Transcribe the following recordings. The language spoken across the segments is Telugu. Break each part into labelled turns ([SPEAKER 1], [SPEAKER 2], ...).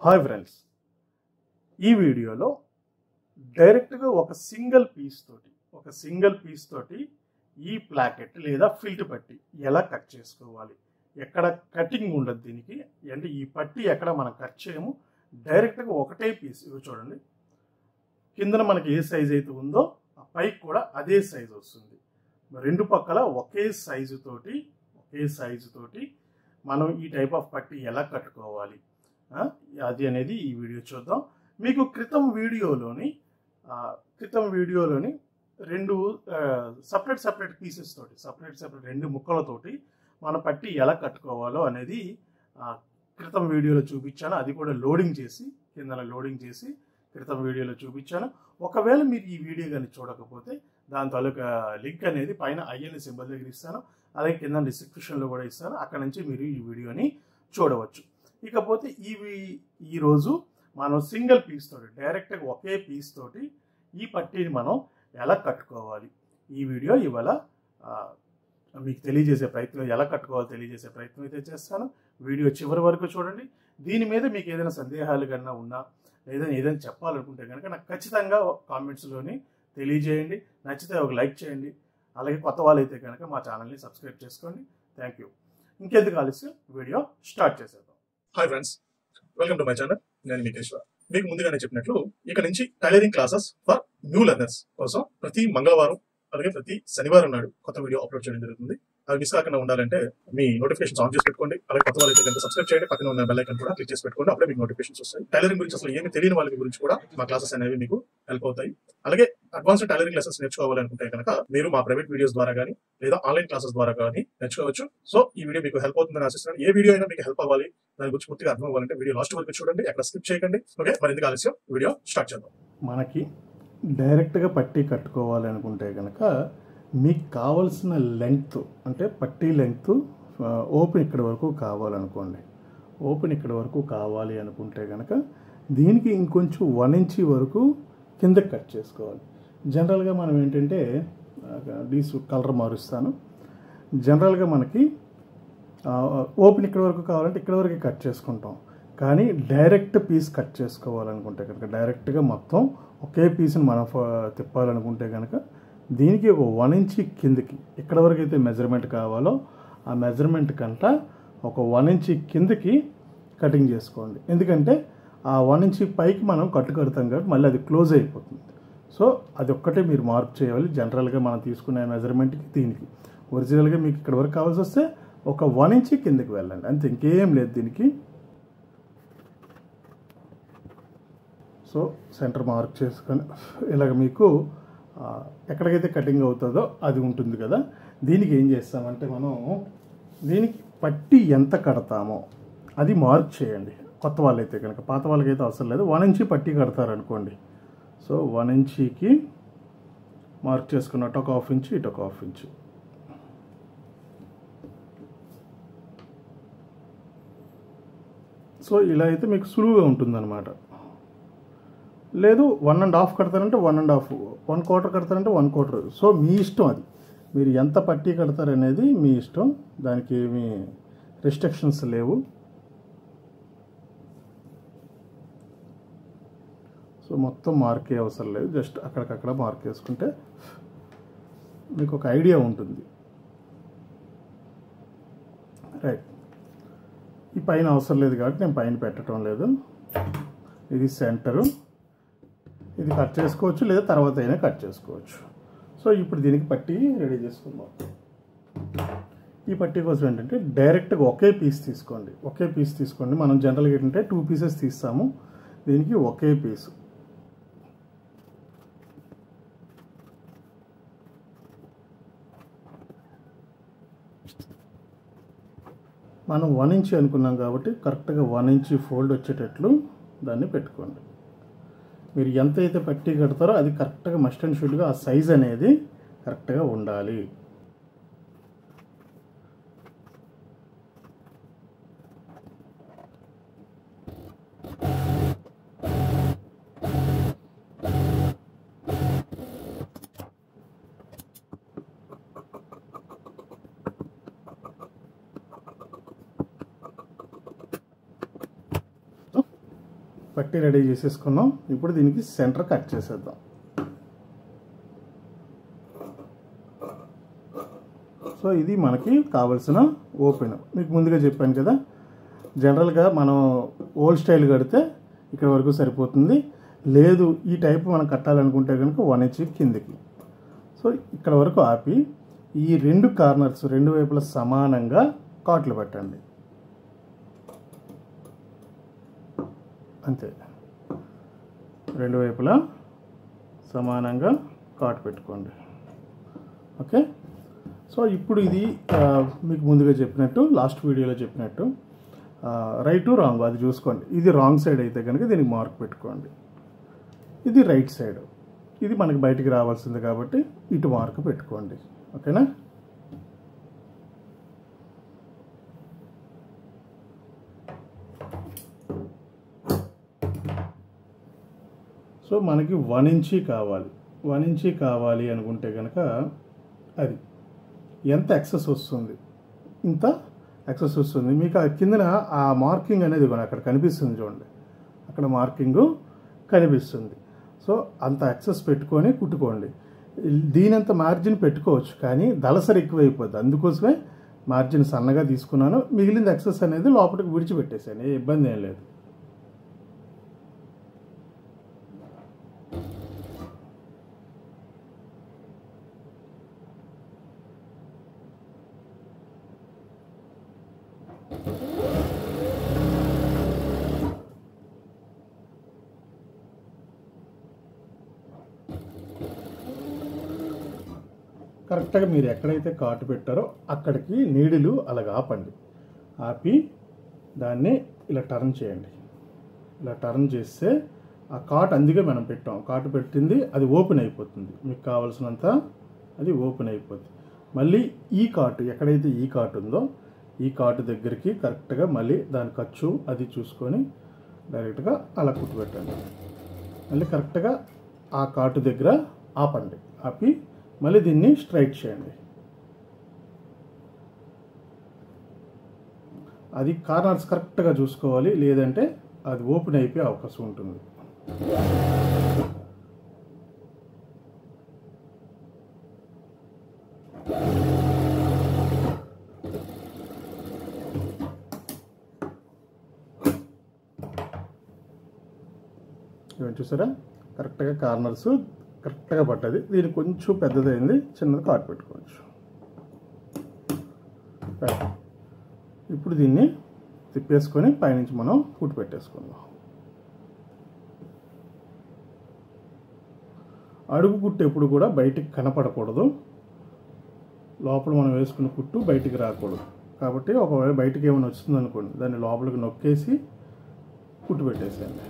[SPEAKER 1] హాయ్ ఫ్రెండ్స్ ఈ వీడియోలో డైరెక్ట్గా ఒక సింగిల్ పీస్ తోటి ఒక సింగిల్ పీస్ తోటి ఈ ప్లాకెట్ లేదా ఫిల్ట్ పట్టి ఎలా కట్ చేసుకోవాలి ఎక్కడ కటింగ్ ఉండదు దీనికి అంటే ఈ పట్టి ఎక్కడ మనం కట్ చేయము డైరెక్ట్గా ఒకటే పీస్ ఇవి చూడండి కిందన మనకి ఏ సైజ్ అయితే ఉందో ఆ పైకి కూడా అదే సైజ్ వస్తుంది రెండు పక్కల ఒకే సైజు తోటి ఒకే సైజు తోటి మనం ఈ టైప్ ఆఫ్ పట్టి ఎలా కట్టుకోవాలి ఆ, అది అనేది ఈ వీడియో చూద్దాం మీకు క్రితం వీడియోలోని ఆ, క్రితం వీడియోలోని రెండు సపరేట్ సపరేట్ పీసెస్ తోటి సపరేట్ సపరేట్ రెండు ముక్కలతోటి మన పట్టి ఎలా కట్టుకోవాలో అనేది ఆ, క్రితం వీడియోలో చూపించాను అది కూడా లోడింగ్ చేసి కింద లోడింగ్ చేసి క్రితం వీడియోలో చూపించాను ఒకవేళ మీరు ఈ వీడియో కానీ చూడకపోతే దాని తాలూకా లింక్ అనేది పైన ఐఎన్ సింబల్ దగ్గర ఇస్తాను అలాగే కింద డిస్క్రిప్షన్లో కూడా ఇస్తాను అక్కడ నుంచి మీరు ఈ వీడియోని చూడవచ్చు ఇకపోతే ఇవి ఈరోజు మనం సింగిల్ పీస్ తోటి డైరెక్ట్గా ఒకే పీస్ తోటి ఈ పట్టీని మనం ఎలా కట్టుకోవాలి ఈ వీడియో ఇవాళ ఆ, మీకు తెలియజేసే ప్రయత్నం ఎలా కట్టుకోవాలో తెలియజేసే ప్రయత్నం అయితే చేస్తాను వీడియో చివరి వరకు చూడండి దీని మీద మీకు ఏదైనా సందేహాలు కన్నా ఉన్నా లేదా ఏదైనా చెప్పాలనుకుంటే కనుక నాకు ఖచ్చితంగా కామెంట్స్లోని తెలియజేయండి నచ్చితే ఒక లైక్ చేయండి అలాగే కొత్త వాళ్ళైతే కనుక మా ఛానల్ని సబ్స్క్రైబ్ చేసుకోండి థ్యాంక్ యూ ఇంకెందుకు ఆలస్యం వీడియో స్టార్ట్ చేసేద్దాం
[SPEAKER 2] hi friends welcome to my channel నేను మీకేశ్వర్ మీకు ముందుగానే చెప్పినట్లు ఇక నుంచి tailoring classes for new learners కోసం ప్రతి మంగళవారం అలాగే ప్రతి శనివారం నాడు కొత్త వీడియో అప్లోడ్ చేయడం జరుగుతుంది అవి మిస్ కాకుండా ఉండాలంటే మీ నోటిఫికేషన్స్ ఆన్ చేసి పెట్టుకోండి అలాగే కొత్త వాళ్ళైతే కనుక సబ్స్క్రైబ్ చేయండి పక్కన ఉన్న బెల్ ఐకన్ కూడా క్లిక్ చేసి పెట్టుకోండి అప్పుడే మీకు నోటిఫికేషన్స్ వస్తాయి టైలరింగ్ గురించి అసలు ఏమి తెలియని వాళ్ళ గురించి కూడా మా క్లాసెస్ అనేవి మీకు హెల్ప్ అవుతాయి అలాగే అడ్వాన్స్డ్ టైలరింగ్ లెసన్స్ నేర్చుకోవాలనుకుంటే కనుక మీరు మా ప్రైవేట్ వీడియోస్ ద్వారా కానీ లేదా ఆన్లైన్ క్లాసెస్ ద్వారా కానీ నేర్చుకోవచ్చు సో ఈ వీడియో మీకు హెల్ప్ అవుతుందని ఆశిస్తున్నాను ఏ వీడియో అయినా మీకు హెల్ప్ అవ్వాలి దాని గురించి పూర్తిగా అర్థం అవ్వాలంటే వీడియో లాస్ట్ వరకు చూడండి అక్కడ స్కిప్ చేయకండి ఓకే మరి ఎందుకు ఆలస్యం వీడియో స్టార్ట్ చేద్దాం
[SPEAKER 1] మనకి డైరెక్ట్గా పట్టీ కట్టుకోవాలి అనుకుంటే కనుక మీకు కావలసిన లెంగ్త్ అంటే పట్టీ లెంగ్త్ ఓపెన్ ఇక్కడ వరకు కావాలనుకోండి ఓపెన్ ఇక్కడ వరకు కావాలి అనుకుంటే కనుక దీనికి ఇంకొంచెం వన్ ఇంచి వరకు కిందకి కట్ చేసుకోవాలి జనరల్గా మనం ఏంటంటే డీస్ కలర్ మారుస్తాను జనరల్గా మనకి ఆ, ఓపెన్ ఇక్కడ వరకు కావాలంటే ఇక్కడ వరకు కట్ చేసుకుంటాం కానీ డైరెక్ట్ పీస్ కట్ చేసుకోవాలనుకుంటే కనుక డైరెక్ట్గా మొత్తం ఒకే పీస్ని మనం ఫ- తిప్పాలనుకుంటే కనుక దీనికి ఒక వన్ ఇంచ్ కిందకి ఎక్కడ వరకు అయితే మెజర్మెంట్ కావాలో ఆ మెజర్మెంట్ కంట ఒక వన్ ఇంచ్ కిందకి కటింగ్ చేసుకోండి ఎందుకంటే ఆ వన్ ఇంచ్ పైకి మనం కట్టు కడతాం కాబట్టి మళ్ళీ అది క్లోజ్ అయిపోతుంది సో అది ఒక్కటే మీరు మార్పు చేయాలి జనరల్గా మనం తీసుకునే మెజర్మెంట్కి దీనికి ఒరిజినల్గా మీకు ఇక్కడ వరకు కావాల్సి వస్తే ఒక వన్ ఇంచ్ కిందకి వెళ్ళండి అంతే ఇంకేం లేదు దీనికి సో సెంటర్ మార్క్ చేసుకొని ఇలాగ మీకు ఆ, ఎక్కడికైతే కటింగ్ అవుతుందో అది ఉంటుంది కదా దీనికి ఏం చేస్తామంటే మనం దీనికి పట్టి ఎంత కడతామో అది మార్క్ చేయండి కొత్త వాళ్ళైతే కనుక పాత వాళ్ళకైతే అవసరం లేదు వన్ ఇంచి పట్టి కడతారనుకోండి సో వన్ ఇంచీకి మార్క్ చేసుకున్నట్టు ఒక హాఫ్ ఇంచు ఇటు ఒక హాఫ్ ఇంచు సో ఇలా అయితే మీకు సులువుగా ఉంటుందన్నమాట లేదు వన్ అండ్ హాఫ్ కడతారంటే one and half one quarter కడతారంటే వన్ క్వార్టర్ సో మీ ఇష్టం అది మీరు ఎంత పట్టి కడతారనేది మీ ఇష్టం దానికి ఏమి రెస్ట్రిక్షన్స్ లేవు సో మొత్తం మార్కే అవసరం లేదు జస్ట్ అక్కడికక్కడ మార్క్ వేసుకుంటే మీకు ఒక ఐడియా ఉంటుంది రైట్ ఈ పైన అవసరం లేదు కాబట్టి నేను పైన పెట్టడం లేదు ఇది సెంటరు ఇది కట్ చేసుకోవచ్చు లేదా తర్వాత అయినా కట్ చేసుకోవచ్చు సో ఇప్పుడు దీనికి పట్టి రెడీ చేసుకుందాం ఈ పట్టి కోసం ఏంటంటే డైరెక్ట్గా ఒకే పీస్ తీసుకోండి ఒకే పీస్ తీసుకోండి మనం జనరల్గా ఏంటంటే టూ పీసెస్ తీస్తాము దీనికి ఒకే పీస్ మనం వన్ ఇంచ్ అనుకున్నాం కాబట్టి కరెక్ట్గా వన్ ఇంచ్ ఫోల్డ్ వచ్చేటట్లు దాన్ని పెట్టుకోండి మీరు ఎంత అయితే పట్టి కడతారో అది కరెక్ట్గా మస్ట్ అండ్ షుడ్గా ఆ సైజ్ అనేది కరెక్ట్గా ఉండాలి పట్టి రెడీ చేసేసుకున్నాం ఇప్పుడు దీనికి సెంటర్ కట్ చేసేద్దాం సో ఇది మనకి కావలసిన ఓపెన్ మీకు ముందుగా చెప్పాను కదా జనరల్గా మనం ఓల్డ్ స్టైల్ కడితే ఇక్కడ వరకు సరిపోతుంది లేదు ఈ టైప్ మనం కట్టాలనుకుంటే కనుక వన్ ఇంచ్ కిందికి సో ఇక్కడ వరకు ఆపి ఈ రెండు కార్నర్స్ రెండు వైపులా సమానంగా కాట్లు పెట్టండి అంతే రెండు వైపులా సమానంగా కాటు పెట్టుకోండి ఓకే సో ఇప్పుడు ఇది ఆ, మీకు ముందుగా చెప్పినట్టు లాస్ట్ వీడియోలో చెప్పినట్టు రైట్ రాంగ్ అది చూసుకోండి ఇది రాంగ్ సైడ్ అయితే కనుక దీనికి మార్క్ పెట్టుకోండి ఇది రైట్ సైడ్ ఇది మనకి బయటికి రావాల్సింది కాబట్టి ఇటు మార్క్ పెట్టుకోండి ఓకేనా సో మనకి వన్ ఇంచీ కావాలి వన్ ఇంచీ కావాలి అనుకుంటే కనుక అది ఎంత ఎక్సెస్ వస్తుంది ఇంత ఎక్సెస్ వస్తుంది మీకు ఆ కిందన ఆ మార్కింగ్ అనేది కూడా అక్కడ కనిపిస్తుంది చూడండి అక్కడ మార్కింగ్ కనిపిస్తుంది సో అంత ఎక్సెస్ పెట్టుకొని కుట్టుకోండి దీనంత మార్జిన్ పెట్టుకోవచ్చు కానీ దళసరి ఎక్కువైపోద్ది అందుకోసమే మార్జిన్ సన్నగా తీసుకున్నాను మిగిలిన ఎక్సెస్ అనేది లోపలికి విడిచిపెట్టేసాను ఏ ఇబ్బంది ఏం లేదు కరెక్ట్గా మీరు ఎక్కడైతే కాటు పెట్టారో అక్కడికి నీడిలు అలాగ ఆపండి ఆపి దాన్ని ఇలా టర్న్ చేయండి ఇలా టర్న్ చేస్తే ఆ కాట్ అందుకే మనం పెట్టాం కాటు పెట్టింది అది ఓపెన్ అయిపోతుంది మీకు కావాల్సినంత అది ఓపెన్ అయిపోతుంది మళ్ళీ ఈ కాటు ఎక్కడైతే ఈ కాటు ఉందో ఈ కాటు దగ్గరికి కరెక్ట్గా మళ్ళీ దాని ఖర్చు అది చూసుకొని డైరెక్ట్గా అలా కుట్టు పెట్టండి మళ్ళీ కరెక్ట్గా ఆ కాటు దగ్గర ఆపండి ఆపి మళ్ళీ దీన్ని స్ట్రైట్ చేయండి అది కార్నర్స్ కరెక్ట్గా చూసుకోవాలి లేదంటే అది ఓపెన్ అయిపోయే అవకాశం ఉంటుంది ఇవన్నీ చూసారా కరెక్ట్గా కార్నర్స్ కరెక్ట్గా పట్టది దీని కొంచెం పెద్దదైంది చిన్నది కాటు పెట్టుకోవచ్చు రైట్. ఇప్పుడు దీన్ని తిప్పేసుకొని పైనుంచి మనం కుట్టు పెట్టేసుకుందాం అడుగు కుట్టు ఎప్పుడు కూడా బయటికి కనపడకూడదు లోపల మనం వేసుకున్న కుట్టు బయటికి రాకూడదు కాబట్టి ఒకవేళ బయటికి ఏమైనా వచ్చింది అనుకోండి దాన్ని లోపలికి నొక్కేసి కుట్టు పెట్టేసేయండి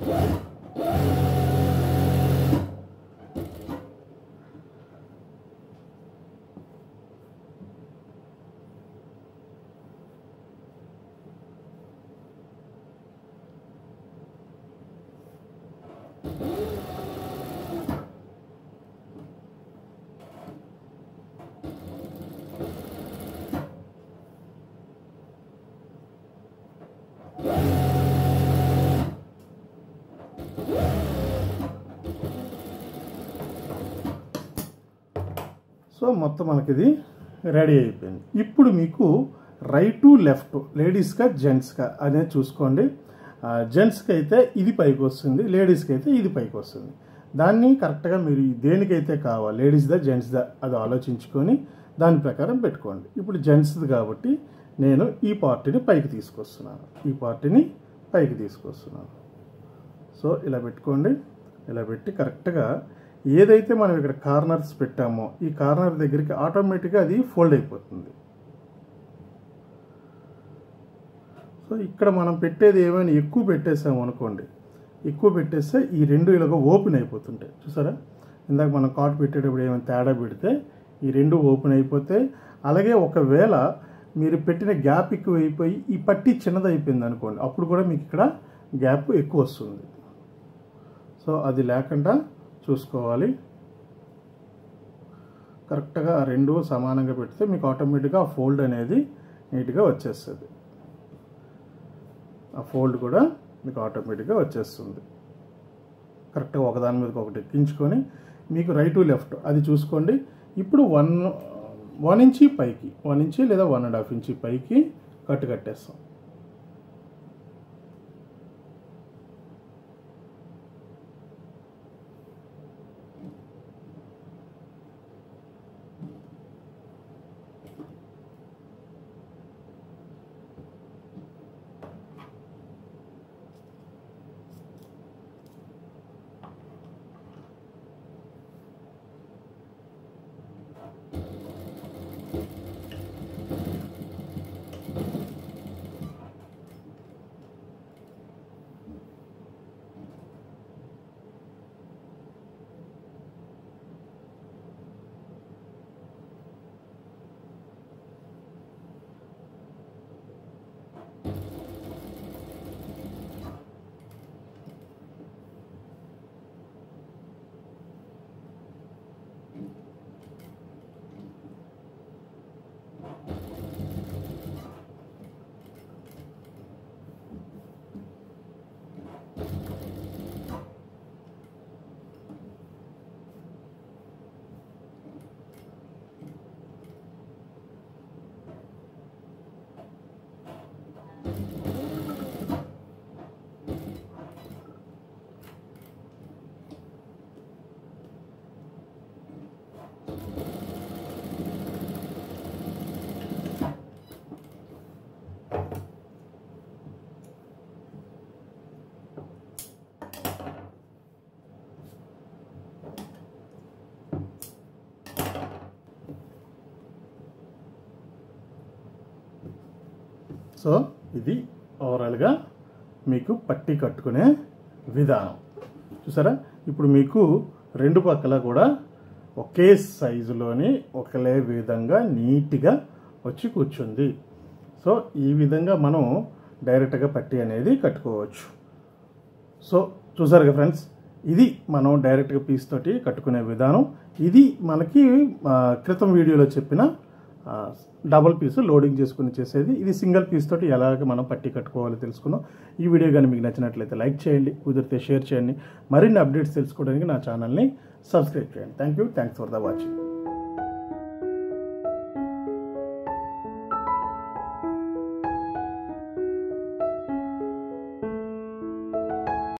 [SPEAKER 1] సో మొత్తం మనకి ఇది రెడీ అయిపోయింది ఇప్పుడు మీకు రైట్ టు లెఫ్ట్ లేడీస్గా జెంట్స్గా అనేది చూసుకోండి ఆ, జెంట్స్కి అయితే ఇది పైకి వస్తుంది లేడీస్కి అయితే ఇది పైకి వస్తుంది దాన్ని కరెక్ట్గా మీరు దేనికైతే కావాలి లేడీస్దా జెంట్స్దా అది ఆలోచించుకొని దాని ప్రకారం పెట్టుకోండి ఇప్పుడు జెంట్స్ది కాబట్టి నేను ఈ పార్టీని పైకి తీసుకొస్తున్నాను ఈ పార్టీని పైకి తీసుకొస్తున్నాను సో ఇలా పెట్టుకోండి ఇలా పెట్టి కరెక్ట్గా ఏదైతే మనం ఇక్కడ కార్నర్స్ పెట్టామో ఈ కార్నర్ దగ్గరికి ఆటోమేటిక్గా అది ఫోల్డ్ అయిపోతుంది సో ఇక్కడ మనం పెట్టేది ఏమైనా ఎక్కువ పెట్టేసాము అనుకోండి ఎక్కువ పెట్టేస్తే ఈ రెండు ఇలాగ ఓపెన్ అయిపోతుంటాయి చూసారా ఇందాక మనం కాట్ పెట్టేటప్పుడు ఏమైనా తేడా పెడితే ఈ రెండు ఓపెన్ అయిపోతే అలాగే ఒకవేళ మీరు పెట్టిన గ్యాప్ ఎక్కువ అయిపోయి ఈ పట్టి చిన్నది అయిపోయింది అనుకోండి అప్పుడు కూడా మీకు ఇక్కడ గ్యాప్ ఎక్కువ వస్తుంది సో అది లేకుండా చూసుకోవాలి కరెక్ట్గా ఆ రెండు సమానంగా పెడితే మీకు ఆటోమేటిక్గా ఆ ఫోల్డ్ అనేది నీట్గా వచ్చేస్తుంది ఆ ఫోల్డ్ కూడా మీకు ఆటోమేటిక్గా వచ్చేస్తుంది కరెక్ట్గా ఒకదాని మీదకి ఒకటి ఎక్కించుకొని మీకు రైట్ లెఫ్ట్ అది చూసుకోండి ఇప్పుడు వన్ వన్ ఇంచి పైకి వన్ ఇంచి లేదా వన్ అండ్ హాఫ్ ఇంచి పైకి కట్టు కట్టేస్తాం సో ఇది ఓవరాల్గా మీకు పట్టి కట్టుకునే విధానం చూసారా ఇప్పుడు మీకు రెండు పక్కల కూడా ఒకే సైజులోని ఒకే విధంగా నీట్గా వచ్చి కూర్చుంది సో ఈ విధంగా మనం డైరెక్ట్గా పట్టి అనేది కట్టుకోవచ్చు సో చూసారుగా ఫ్రెండ్స్ ఇది మనం డైరెక్ట్గా పీస్ తోటి కట్టుకునే విధానం ఇది మనకి ఆ, క్రితం వీడియోలో చెప్పిన ఆ, డబుల్ పీస్ లోడింగ్ చేసుకుని చేసేది ఇది సింగిల్ పీస్ తోటి ఎలాగ మనం పట్టి కట్టుకోవాలో తెలుసుకుందాం ఈ వీడియో కానీ మీకు నచ్చినట్లయితే లైక్ చేయండి కుదిరితే షేర్ చేయండి మరిన్ని అప్డేట్స్ తెలుసుకోవడానికి నా ఛానల్ని సబ్స్క్రైబ్ చేయండి thank you thanks for the watching